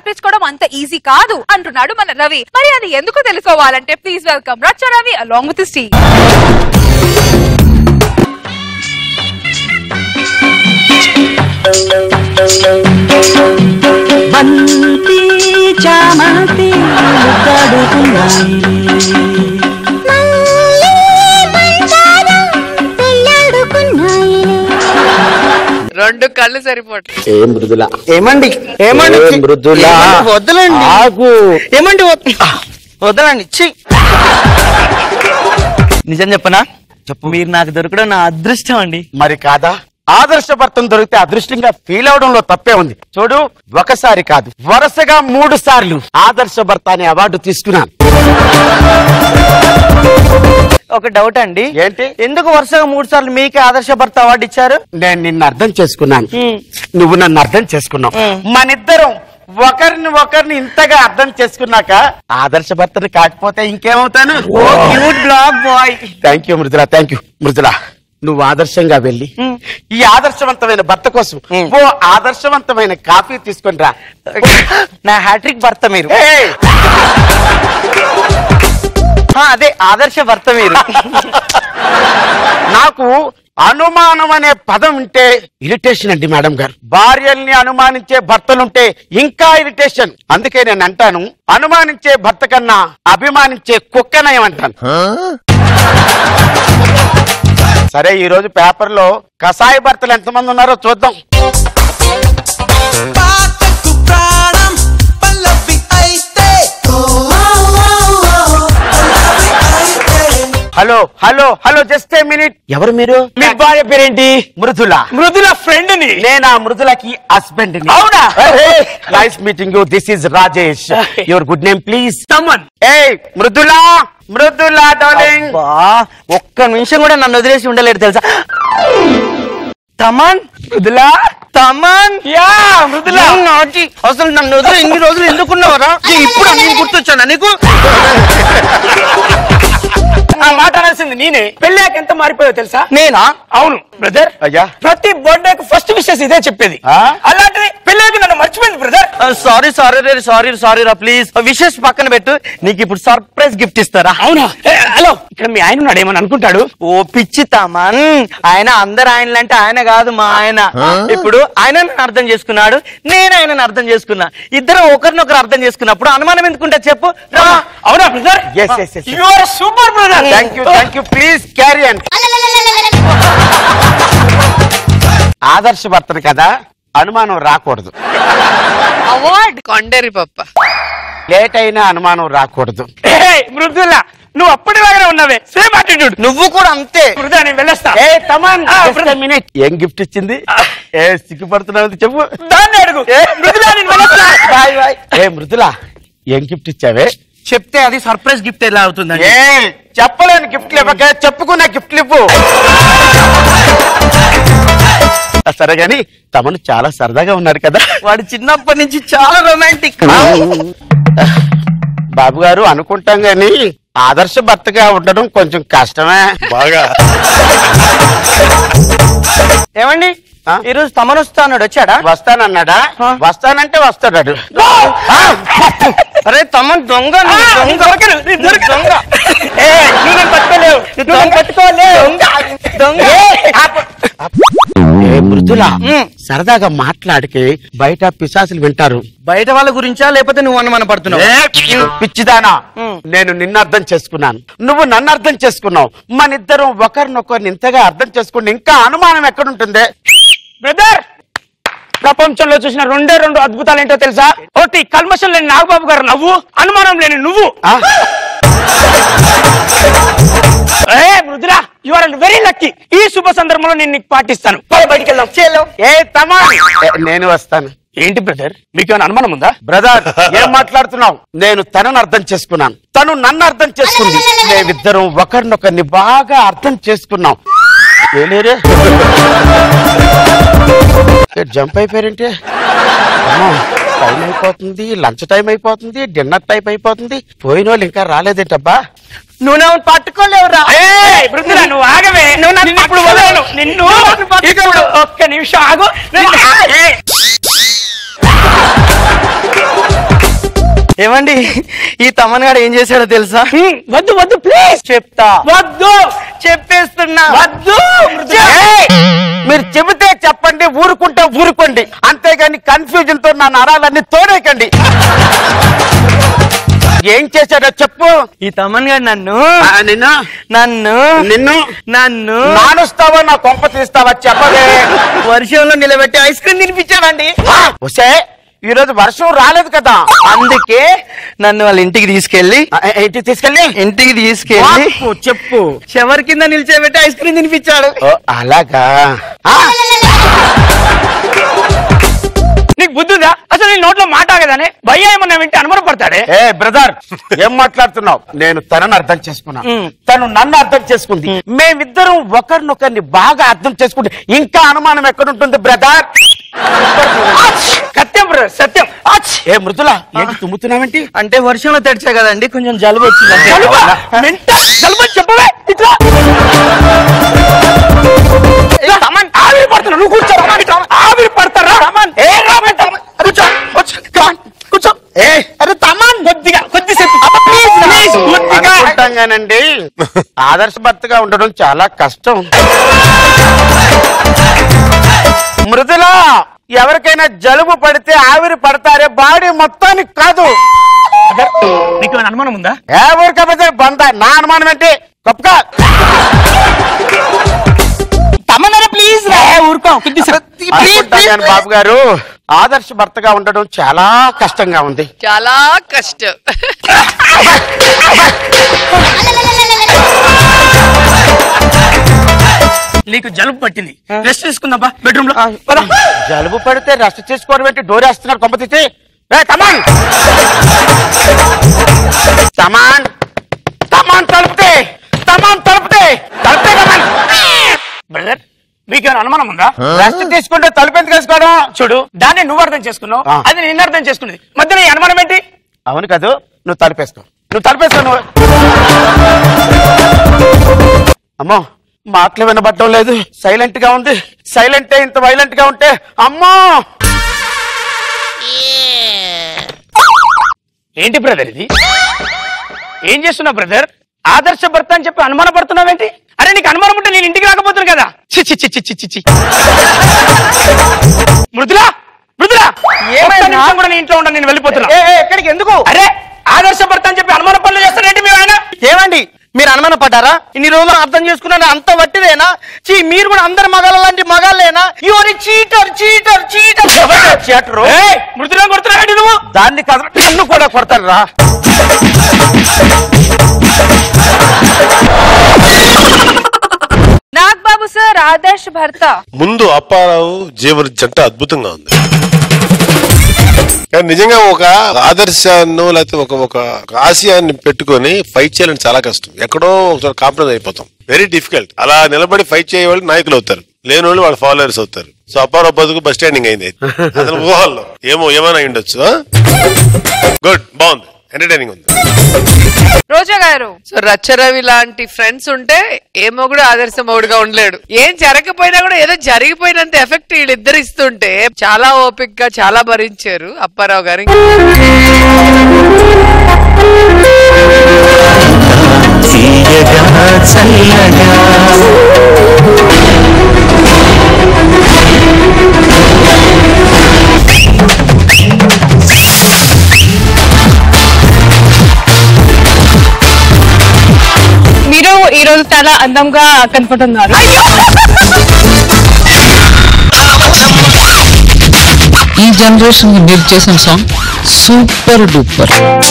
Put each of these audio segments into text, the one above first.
కల్పించుకోవడం అంత ఈజీ కాదు అంటున్నాడు మన రవి మరి అది ఎందుకు తెలుసుకోవాలంటే ప్లీజ్ వెల్కమ్ రచ్చ రవి అలాంగ్ విత్ స్టీ బంతి చామంతి ముద్దాడుతున్నాయి రెండు కళ్ళు సరిపోటు ఏ మృదుల ఏమండి ఏమండి ఏ మృదుల ఏమండి? వదలండి ఆగు ఏమండి వద్- వదలండి ఛీ. నిజం చెప్పనా చెప్పు మీరు నాకు దొరకడం నా అదృష్టం అండి మరి కాదా ఆదర్శ భర్తను దొరికితే అదృష్టంగా ఫీల్ అవడంలో తప్పే ఉంది చూడు ఒకసారి కాదు వరుసగా మూడు సార్లు ఆదర్శ భర్త అనే అవార్డు తీసుకున్నాను ఒక డౌట్ అండి ఏంటి? ఎందుకు వరుసగా మూడు సార్లు మీకే ఆదర్శ భర్త అవార్డు ఇచ్చారు నేను నిన్ను అర్థం చేసుకున్నాను హ్మ్. నువ్వు నన్ను అర్థం చేసుకున్నావు హ్మ్. మనిద్దరం ఒకరిని ఒకరిని ఇంతగా అర్థం చేసుకున్నాక ఆదర్శ భర్తని కాకపోతే ఇంకేమవుతాను cute black boy thank you Mrudula thank you Mrudula నువ్వు ఆదర్శంగా వెళ్ళి హ్మ్. ఈ ఆదర్శవంతమైన భర్త కోసం హ్మ్. ఓ ఆదర్శవంతమైన కాఫీ తీసుకొని రా నా హ్యాట్రిక్ భర్త మీరు ఏయ్! ఆ, అదే ఆదర్శ భర్త మీరు నాకు అనుమానం అనే పదం ఉంటే ఇరిటేషన్ అండి మేడం గారు భార్యల్ని అనుమానించే భర్తలుంటే ఇంకా ఇరిటేషన్ అందుకే నేను అంటాను అనుమానించే భర్త కన్నా అభిమానించే కుక్కనయం అంటాను సరే ఈ రోజు పేపర్ లో కసాయి భర్తలు ఎంతమంది ఉన్నారో చూద్దాం పాటకు ప్రాణం పల్లవి అయితే పల్లవి అయితే hello hello hello just a minute ఎవరు మీరు మీ భార్య పేరేంటి మృదుల మృదుల ఫ్రెండ్ ని నేను ఆ మృదులకి హస్బెండ్ అవునా? Nice meeting you this is Rajesh your good name please Thaman ఏ మృదులా మృదులా డార్లింగ్ బా ఒక్క నిమిషం కూడా నన్ను వదిలేసి ఉండలేడు తెలుసా తమన్ మృదులా తమన్ యా మృదులా నాటి అసలు నన్ను వదిలి ఇన్ని రోజులు ఎందుకున్నావరా ఇప్పుడు నేను గుర్తొచ్చాను నీకు ఆ మాట అనాల్సింది నేనే పెళ్ళాక ఎంత మారిపోయావు తెలుసా నేనా అవును బ్రదర్ అయ్యా. ప్రతి బర్త్డే ఫస్ట్ విషెస్ ఇదే చెప్పేది ఆ? అలాంటిది పెళ్ళాక నన్ను మర్చిపోయింది బ్రదర్ సారీ సారీ రే సారీ సారీ రా ప్లీజ్ విషెస్ పక్కన పెట్టు నీకు ఇప్పుడు సర్ప్రైజ్ గిఫ్ట్ ఇస్తారా అవునా ఏ, హలో ఇక్కడ మీ ఆయన ఉన్నాడు ఏమని అనుకుంటాడు ఓ పిచ్చి తమన్ ఆయన అందరు ఆయనలంటే ఆయన కాదు మా ఆయన ఇప్పుడు ఆయన నన్ను అర్థం చేసుకున్నాడు నేను ఆయనను అర్థం చేసుకున్నా ఇద్దరు ఒకరినొకరు అర్థం చేసుకున్నప్పుడు అనుమానం ఎందుకుంటా చెప్పు రా అవునా brother Yes, yes, yes, yes. You are super brother thank you thank you please carry and ఆదర్శ భర్తను కదా అనుమానం రాకూడదు అవార్డ్ కొండేరి పప్ప లేట్ అయినా అనుమానం రాకూడదు మృదుల నువ్వు అప్పటిలాగానే ఉన్నావే సేమ్ యాటిట్యూడ్ నువ్వు కూడా అంతే మృదుల నేను వెళ్ళొస్తా ఏ తమన్ ఆ, just a brother. minute. ఏం గిఫ్ట్ ఇచ్చింది ఏ సిగ్గుపడుతున్నావు చెప్పు దాన్ని అడుగు మృదుల నేను వెళ్ళొస్తా బాయ్ బాయ్ ఏ మృదులా ఏం గిఫ్ట్ ఇచ్చావే చెప్తే అది సర్ప్రైజ్ గిఫ్ట్ ఎలా అవుతుందండి ఏ చెప్పలేని గిఫ్ట్లు ఇవ్వక చెప్పుకున్న గిఫ్ట్లు ఇవ్వు సరే గాని తమను చాలా సరదాగా ఉన్నారు కదా వాడు చిన్నప్పటి నుంచి చాలా రొమాంటిక్ బాబు గారు అనుకుంటాం గాని ఆదర్శ భర్తగా ఉండడం కొంచెం కష్టమే బాగా ఏమండి ఆ? ఈ రోజు తమను వస్తా అన్నాడు వచ్చాడా వస్తానన్నాడా ఆ. వస్తానంటే వస్తాడు అరే తమన్ దొంగ నువ్వు ఆ, దొంగ నేను దొరకను, నేను నువ్వు దొరకను. దొంగ ఏ, నువ్వు నన్ను పట్టుకోలేవు నువ్వు నన్ను పట్టుకోలేవు దొంగ ఏ మృదులా మ్. సరదాగా మాట్లాడికి బయట పిశాసులు వింటారు బయట వాళ్ళ గురించా లేకపోతే నువ్వు అనుమాన పడుతున్నావు ఏ, పిచ్చిదానా మ్. నేను నిన్ను అర్థం చేసుకున్నాను నువ్వు నన్ను అర్థం చేసుకున్నావు మన ఇద్దరం ఒకరినొకరిని ఇంతగా అర్థం చేసుకుని ఇంకా అనుమానం ఎక్కడుంటుంది బ్రదర్ ప్రపంచంలో చూసిన రెండే రెండు అద్భుతాలు ఏంటో తెలుసా ఒకటి కల్మషం లేని నాగబాబు గారు నవ్వు అనుమానం లేని నువ్వు ఆ? ఏ Mrudula you are very lucky ఈ శుభ సందర్భంలో నేను నీకు పాటిస్తాను పద బయటికి వెళ్దాం చేలో ఏ తమా ఏ, నేను వస్తాను ఏంటి బ్రదర్ మీకు ఏమైనా అనుమానం ఉందా బ్రదర్ ఏం మాట్లాడుతున్నావు నేను తనను అర్థం చేసుకున్నాను తను నన్ను అర్థం చేసుకుంది మేమిద్దరం ఒకరినొకరిని బాగా అర్థం చేసుకున్నాం ఏలేరే జంప్ అయిపోయారంటే అమ్మో, టైం అయిపోతుంది లంచ్ టైం అయిపోతుంది డిన్నర్ టైం అయిపోతుంది పోయిన వాళ్ళు ఇంకా రాలేదేంటబ్బా నువ్వు నన్ను పట్టుకోలేవురా ఏయ్, మృదులా నువ్వు ఆగవే నువ్వు నన్ను నిన్ను ఇప్పుడు వదలను నిన్ను ఇప్పుడు ఒక్క నిమిషం ఆగు ఏమండి ఈ తమన్ గాడు ఏం చేశాడో తెలుసా హ్మ్, వద్దు వద్దు ప్లీజ్ చెప్తా వద్దు చెప్పేస్తున్నా వద్దు ఏయ్! మీరు చెబితే చెప్పండి ఊరుకుంటే ఊరుకోండి అంతేగాని కన్ఫ్యూజన్ తో నా నరాలన్నీ తోడేకండి ఏం చేశాడో చెప్పు ఈ తమన్ గాడు నన్ను ఆ, నిన్ను నన్ను నిన్ను నన్ను నానుస్తావా నా కొంప తీస్తావా చెప్పవే వర్షంలో నిలబెట్టి ఐస్ క్రీమ్ తినిపించాడండి వస్తే ఈ రోజు వర్షం రాలేదు కదా అందుకే నన్ను వాళ్ళ ఇంటికి తీసుకెళ్లి ఆ, ఏంటి తీసుకెళ్ళి ఇంటికి తీసుకెళ్లి చెప్పు, చెప్పు షవర్ కింద నిల్చోబెట్టి ఐస్ క్రీమ్ తినిపించాడు ఓ, అలాగా ఆ, నీకు బుద్ధి ఉందా అసలు నీ నోట్లో మాట ఆగదానే భయ్య ఏమన్నా వింటే అనుమానపడతాడే ఏ బ్రదర్ ఏం మాట్లాడుతున్నావు నేను తనని అర్థం చేసుకున్నా తను నన్ను అర్థం చేసుకుంది మేమిద్దరం ఒకరినొకరిని బాగా అర్థం చేసుకుంటే ఇంకా అనుమానం ఎక్కడుంటుంది బ్రదర్ సత్యం బ్రదర్ సత్యం ఆచ్! ఏ మృదుల ఏంటి తుమ్ముతున్నావేంటి అంటే వర్షంలో తడిచా కదండి కొంచెం జలుబు వచ్చింది జలుబా? మెంట? జలుబని చెప్పవే ఇట్లా ఇట్లా తమన్ ఆవిరి పడుతున్నా నువ్వు కూర్చో రమణ్, ఇట్లా ఆవిరి పడతారా రమణ్ ఏ రమణ్ తమన్ కూర్చో కూర్చో come on, కూర్చో ఏ అరే తమన్ కొద్దిగా కొద్దిసేపు ప్లీజ్ ప్లీజ్ కొద్దిగా అనుకుంటాగానండి ఆదర్శభర్తగా ఉండడం చాలా కష్టం మృదుల ఎవరికైనా జలుబు పడితే ఆవిరి పడతారే బాడీ మొత్తానికి కాదు నీకు ఏమైనా అనుమానం ఉందా ఎవరికపోతే బంద నా అనుమానం ఏంటి గొప్పగా తమన్నారా ప్లీజ్ రా ఊరుకో కొద్దిసేపు అనుకుంటాగాను బాబు గారు ఆదర్శ భర్తగా ఉండడం చాలా కష్టంగా ఉంది చాలా కష్టం నీకు జలుబు పట్టింది రెస్ట్ తీసుకుందాం బెడ్రూమ్ లో పద. జలుబు పడితే రెస్ట్ చేసుకోవడం ఏంటి డోర్ వేస్తున్నారు కొంప తీసి ఏ తమాన్ తమాన్ తమాన్ తలుపుతే తమాన్ తలుపుతే తలుపుతే తమాన్ బ్రదర్ మీకేమైనా అనుమానం ఉందా రెస్ట్ తీసుకుంటే తలుపు ఎందుకు వేసుకోవడం చూడు దాన్ని నువ్వు అర్థం చేసుకున్నావు ఆ. అది నిన్ను అర్థం చేసుకున్నది మధ్యలో ఈ అనుమానం ఏంటి అవును కదూ నువ్వు తలుపేసుకో నువ్వు తలుపేసుకో నువ్వు అమ్మో మాటలు వినబడటం లేదు సైలెంట్ గా ఉంది సైలెంట్ ఇంత వైలెంట్ గా ఉంటే అమ్మో ఏంటి బ్రదర్ ఇది ఏం చేస్తున్నావు బ్రదర్ ఆదర్శ భర్త అని చెప్పి అనుమాన పడుతున్నావేంటి అరే నీకు అనుమానం ఉంటే నేను ఇంటికి రాకపోతున్నా కదా చి చి చి చి చి చి చి మృదులా మృదులా ఏమైందా? ఒక్క నిమిషం కూడా నేను ఇంట్లో ఉండను నేను వెళ్ళిపోతున్నా ఏ, ఏ, ఎక్కడికి ఎందుకు అరే ఆదర్శ భర్త అని చెప్పి అనుమాన పనులు చేస్తారేంటి మీ ఆయన ఏమండి మీరు అనుమాన పడ్డారా ఇన్ని రోజులు అర్థం చేసుకున్నాను అంత వట్టిదేనా చీ మీరు కూడా అందరు మగాళ్ళ లాంటి మగాళ్ళేనా your cheater cheater cheater cheater ఏయ్, మృదులా కొడుతున్నావేంటి నువ్వు దాన్ని కాదు నన్ను కూడా కొడతారు రా నాగబాబు సార్ ఆదర్శ్ భర్త ముందు అప్పారావు జీవన జంట అద్భుతంగా ఉంది కానీ నిజంగా ఒక ఆదర్శాన్ని లేకపోతే ఒక ఒక ఒక ఆశయాన్ని పెట్టుకొని ఫైట్ చేయాలని చాలా కష్టం ఎక్కడో ఒక కాంప్రమైజ్ అయిపోతాం వెరీ డిఫికల్ట్ అలా నిలబడి ఫైట్ చేయ వాళ్ళు నాయకులు అవుతారు లేని వాళ్ళు వాళ్ళ ఫాలోవర్స్ అవుతారు సో అప్పారావు బతుకు బస్ స్టాండింగ్ అయింది అతను ఊహల్లో ఏమో ఏమైనా అయి ఉండొచ్చు గుడ్ బాగుంది ఎంటర్టైనింగ్ ఉంది రోజా గారు సో రచ్చరవి లాంటి ఫ్రెండ్స్ ఉంటే ఏ మొగుడు ఆదర్శ మొగుడుగా ఉండలేడు ఏం జరగకపోయినా కూడా ఏదో జరిగిపోయినంత ఎఫెక్ట్ వీళ్ళిద్దరు ఇస్తుంటే చాలా ఓపిక్ గా చాలా భరించారు అప్పారావు గారు తీయగా చల్లగా మీరు ఈ రోజు చాలా అందంగా కనపడుతున్నారు ఈ జనరేషన్ కి మీరు చేసిన సాంగ్ సూపర్ డూపర్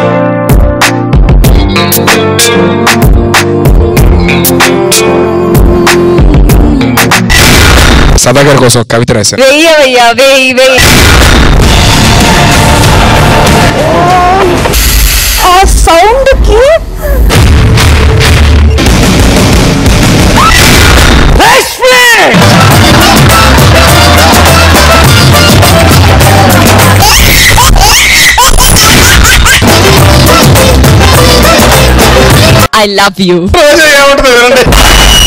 సదాగర్ కోసం ఒక కవిత రాశాను వెయ్యవయ్యా వెయ్యి వెయ్యి ఆ సౌండ్ కి ఐ లవ్ యూ ఏమంటుంది వినండి